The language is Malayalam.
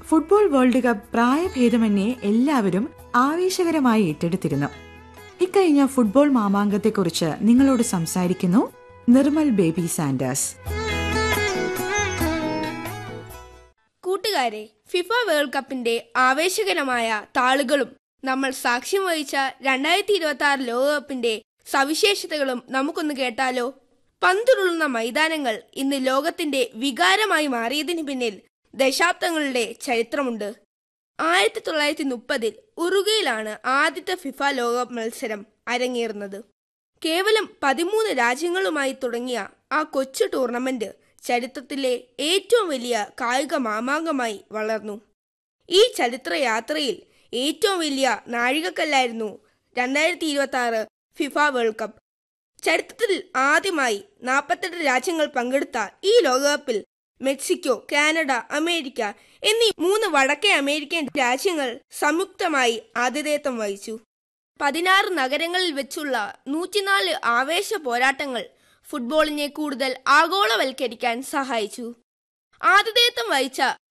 ഫുട്ബോൾ വേൾഡ് കപ്പ് പ്രായഭേദമന്യേ എല്ലാവരും ആവേശകരമായി ഏറ്റെടുത്തിരുന്നു ഇക്കഴിഞ്ഞ ഫുട്ബോൾ മാമാങ്കത്തെക്കുറിച്ച് നിങ്ങളോട് സംസാരിക്കുന്നു നിർമ്മൽ ബേബി സാൻഡേഴ്സ് കൂട്ടുകാരെ ഫിഫ വേൾഡ് കപ്പിന്റെ ആവേശകരമായ താളുകളും നമ്മൾ സാക്ഷ്യം വഹിച്ച രണ്ടായിരത്തി ഇരുപത്തി ആറ് ലോകകപ്പിന്റെ സവിശേഷതകളും നമുക്കൊന്ന് കേട്ടാലോ പന്തുരുളുന്ന മൈതാനങ്ങൾ ഇന്ന് ലോകത്തിന്റെ വികാരമായി മാറിയതിന് പിന്നിൽ ദശാബ്ദങ്ങളുടെ ചരിത്രമുണ്ട് ആയിരത്തി തൊള്ളായിരത്തി മുപ്പതിൽ ഉറുഗയിലാണ് ആദ്യത്തെ ഫിഫ ലോകകപ്പ് മത്സരം അരങ്ങേറുന്നത് കേവലം പതിമൂന്ന് രാജ്യങ്ങളുമായി തുടങ്ങിയ ആ കൊച്ചു ടൂർണമെന്റ് ചരിത്രത്തിലെ ഏറ്റവും വലിയ കായിക മാമാങ്കമായി വളർന്നു ഈ ചരിത്രയാത്രയിൽ ഏറ്റവും വലിയ നാഴികക്കല്ലായിരുന്നു രണ്ടായിരത്തി ഇരുപത്തി ആറ് ഫിഫ വേൾഡ് കപ്പ് ചരിത്രത്തിൽ ആദ്യമായി നാൽപ്പത്തെട്ട് രാജ്യങ്ങൾ പങ്കെടുത്ത ഈ ലോകകപ്പിൽ മെക്സിക്കോ കാനഡ അമേരിക്ക എന്നീ മൂന്ന് വടക്കേ അമേരിക്കൻ രാജ്യങ്ങൾ സംയുക്തമായി ആതിഥേയത്വം വഹിച്ചു പതിനാറ് നഗരങ്ങളിൽ വെച്ചുള്ള നൂറ്റിനാല് ആവേശ പോരാട്ടങ്ങൾ ഫുട്ബോളിനെ കൂടുതൽ ആഗോളവൽക്കരിക്കാൻ സഹായിച്ചു ആതിഥേയത്വം വഹിച്ച